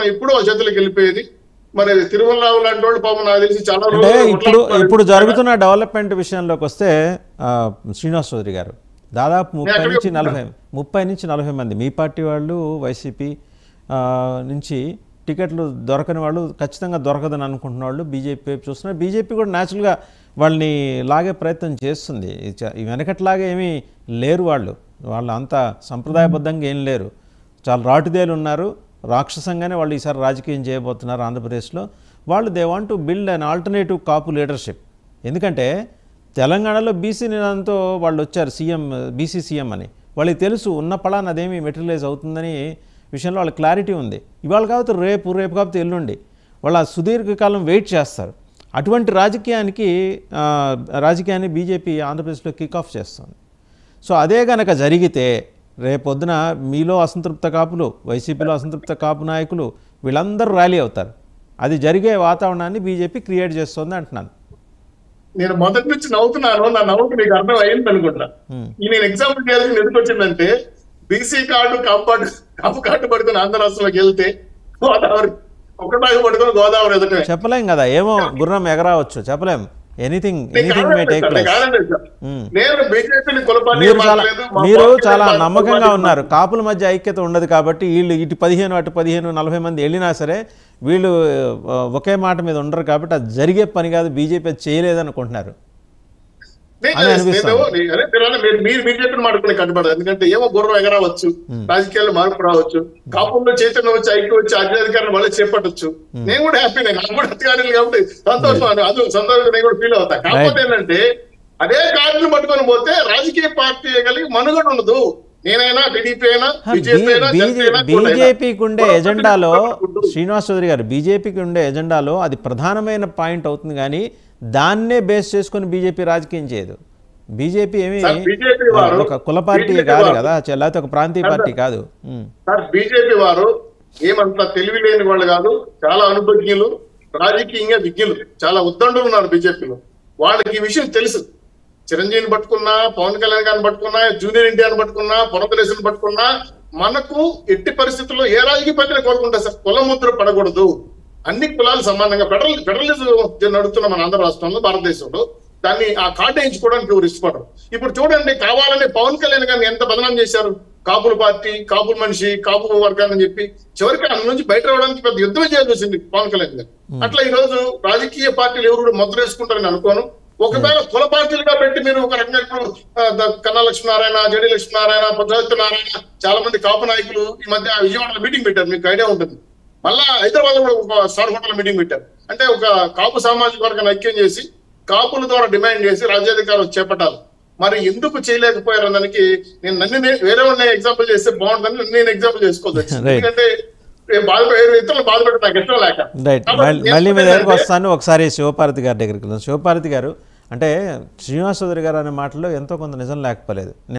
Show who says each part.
Speaker 1: రాష్ట్రం ఎప్పుడో వాళ్ళ చేతులకు వెళ్ళిపోయేది మరి తిరుమలరావు లాంటి వాళ్ళు పాపం నాకు తెలిసి చాలా
Speaker 2: అంటే
Speaker 1: రోజులు
Speaker 2: ఇప్పుడు
Speaker 1: కొట్లాడుతున్నారు.
Speaker 2: ఇప్పుడు జరుగుతున్న డెవలప్మెంట్ విషయంలోకి వస్తే ఆ, శ్రీనివాస్ చౌదరి గారు దాదాపు ముప్పై
Speaker 1: అక్కడికే
Speaker 2: నుంచి నలభై ముప్పై నుంచి నలభై మంది మీ పార్టీ వాళ్ళు వైసీపీ ఆ, నుంచి టికెట్లు దొరకని వాళ్ళు ఖచ్చితంగా దొరకదని అనుకుంటున్న వాళ్ళు బీజేపీ వైపు చూస్తున్నారు బీజేపీ కూడా న్యాచురల్గా వాళ్ళని లాగే ప్రయత్నం చేస్తుంది ఈ చ- ఈ వెనకట్లాగా ఏమీ లేరు వాళ్ళు వాళ్ళు అంత సంప్రదాయబద్ధంగా ఏం లేరు చాలా రాటుదేలు ఉన్నారు రాక్షసంగానే వాళ్ళు ఈసారి రాజకీయం చేయబోతున్నారు ఆంధ్రప్రదేశ్లో వాళ్ళు they want to build an alternative Kapu leadership ఎందుకంటే తెలంగాణలో బీసీ నినాదంతో వాళ్ళు వచ్చారు సీఎం బీసీ సీఎం అని వాళ్ళకి తెలుసు ఉన్న పళాన అదేమి మెటీరియలైజ్ అవుతుందని విషయంలో వాళ్ళకి క్లారిటీ ఉంది ఇవాళ కాకపోతే రేపు రేపు కాకపోతే ఎల్లుండి వాళ్ళు ఆ సుదీర్ఘకాలం వెయిట్ చేస్తారు అటువంటి రాజకీయానికి ఆ, రాజకీయాన్ని బీజేపీ ఆంధ్రప్రదేశ్లో కిక్ ఆఫ్ చేస్తుంది సో అదే గనక జరిగితే రేపొద్దున మీలో అసంతృప్త కాపులు వైసీపీలో అసంతృప్త కాపు నాయకులు వీళ్ళందరూ ర్యాలీ అవుతారు అది జరిగే వాతావరణాన్ని బీజేపీ క్రియేట్ చేస్తుంది అంటున్నాను
Speaker 1: నేను మొదటి నుంచి నవ్వుతున్నాను నా నవ్వుకు నీకు అర్థం అయింది అనుకుంటా ఈ నేను ఎగ్జాంపుల్ చేయాల్సింది ఎందుకు వచ్చిందంటే BC card Kapu card Kapu card పడుకుని ఆంధ్ర రాష్ట్రంలోకి వెళ్తే గోదావరి ఒకటాకు పడుకుని గోదావరి ఎదుటమే
Speaker 2: చెప్పలేం కదా ఏమో గుర్రం ఎగరావచ్చు చెప్పలేం anything anything may take place
Speaker 1: నేను బీజేపీని కులపాలి
Speaker 2: మీరు చాలా మీరు చాలా నమ్మకంగా ఉన్నారు కాపుల మధ్య ఐక్యత ఉండదు కాబట్టి వీళ్ళు ఇటు పదిహేను అటు పదిహేను నలభై మంది వెళ్ళినా సరే వీళ్ళు ఆ, ఒకే మాట మీద ఉండరు కాబట్టి అది జరిగే పని కాదు బీజేపీ అది చేయలేదనుకుంటున్నారు అని అనిపిస్తుంది.
Speaker 1: మీరు మీరు బీజేపీని మాడుకుని కట్టుబడదు ఎందుకంటే ఏమో గుర్రం ఎగరవచ్చు రాజకీయాల్లో మార్పు రావచ్చు కాపుల్లో చైతన్యం వచ్చి ఐక్యం వచ్చి అగ్రాధికారులు మళ్ళీ చేపట్టచ్చు నేను కూడా హ్యాపీ నేను నాకు కూడా అధికారులు కాబట్టి సంతోషం అని అది సంతోషం నేను కూడా ఫీల్ అవుతా కాకపోతే ఏంటంటే అదే కార్డును పట్టుకొని పోతే రాజకీయ పార్టీ కలిగి మనుగడ ఉండదు నేనైనా టీడీపీ అయినా బీజేపీ అయినా జనసేన అయినా కూడా అయినా.
Speaker 2: బీజేపీకి ఉండే
Speaker 1: కులం
Speaker 2: ఎజెండాలో
Speaker 1: ఉండదు.
Speaker 2: శ్రీనివాస్ చౌదరి గారు బీజేపీకి ఉండే ఎజెండాలో అది ప్రధానమైన పాయింట్ అవుతుంది కానీ దాన్నే బేస్ చేసుకొని బీజేపీ రాజకీయం చేయదు బీజేపీ ఏమి
Speaker 1: సార్, BJP వారు-
Speaker 2: ఒక కుల పార్టీ
Speaker 1: BJP
Speaker 2: కాదు
Speaker 1: వారు-
Speaker 2: కదా చ- లేకపోతే ఒక ప్రాంతీయ పార్టీ కాదు ఉమ్.
Speaker 1: సార్ బీజేపీ వారు ఏమంత తెలివి లేని వాళ్ళు కాదు చాలా అనుభజ్ఞులు రాజకీయంగా విజ్ఞులు చాలా ఉద్దండులు ఉన్నారు బీజేపీలో వాళ్ళకి ఈ విషయం తెలుసు చిరంజీవిని పట్టుకున్నా పవన్ కళ్యాణ్ గారిని పట్టుకున్నా జూనియర్ ఇండియాని పట్టుకున్నా పురంధరేశ్వరిని పట్టుకున్నా మనకు ఎట్టి పరిస్థితుల్లో ఏ రాజకీయ పార్టీని కోరుకుంటా సార్ కుల ముద్ర పడకూడదు అన్ని కులాలు సమానంగా ఫెడరల్ ఫెడరలిజం నడుస్తున్న మన ఆంధ్ర రాష్ట్రంలో భారతదేశంలో దాన్ని ఆ కార్డు వేయించుకోవడానికి ఎవరు ఇష్టపడరు ఇప్పుడు చూడండి కావాలని పవన్ కళ్యాణ్ గారిని ఎంత బదనాం చేశారు కాపుల పార్టీ కాపుల మనిషి కాపు వర్గాన్ని చెప్పి చివరికి అందులో నుంచి బయట రావడానికి పెద్ద యుద్ధం చేయాల్సి వచ్చింది పవన్ కళ్యాణ్ గారు అట్లా ఈ రోజు రాజకీయ పార్టీలు ఎవరు కూడా ముద్ర వేసుకుంటారని అనుకోను ఒకవేళ కుల పార్టీలుగా పెట్టి మీరు ఒక రకంగా ఇప్పుడు ఆ, ద- కన్నా లక్ష్మీనారాయణ జడి లక్ష్మీనారాయణ పద్మావతి నారాయణ చాలా మంది కాపు నాయకులు ఈ మధ్య విజయవాడలో మీటింగ్ పెట్టారు మీకు ఐడియా ఉంటుంది మళ్ళా హైదరాబాద్ లో కూడా ఒక స్టార్ హోటల్ మీటింగ్ పెట్టారు అంటే ఒక కాపు సామాజిక వర్గాన్ని ఐక్యం చేసి కాపుల ద్వారా డిమాండ్ చేసి రాజ్యాధికారం చేపట్టాలి మరి ఎందుకు చేయలేకపోయారు దానికి నేను నన్ను నే- వేరే వాళ్ళని ఎగ్జాంపుల్ చేస్తే బాగుంటుందని నన్ను నేను ఎగ్జాంపుల్ చేసుకోవచ్చు
Speaker 2: Right.
Speaker 1: ఎందుకంటే నేను బాధ ఇతరులు బాధ పెట్టడం నాకు ఇష్టం లేక
Speaker 2: రైట్
Speaker 1: కాబట్టి
Speaker 2: మళ్ళీ
Speaker 1: నేను
Speaker 2: మళ్ళీ మీ దగ్గరకు
Speaker 1: ఏంటంటే-
Speaker 2: వస్తాను ఒకసారి శివపార్వతి గారి దగ్గరికి వెళ్దాం శివపార్వతి గారు అంటే శ్రీనివాస్ చౌదరి గారు అనే మాటలో ఎంతో కొంత నిజం లేకపోలేదు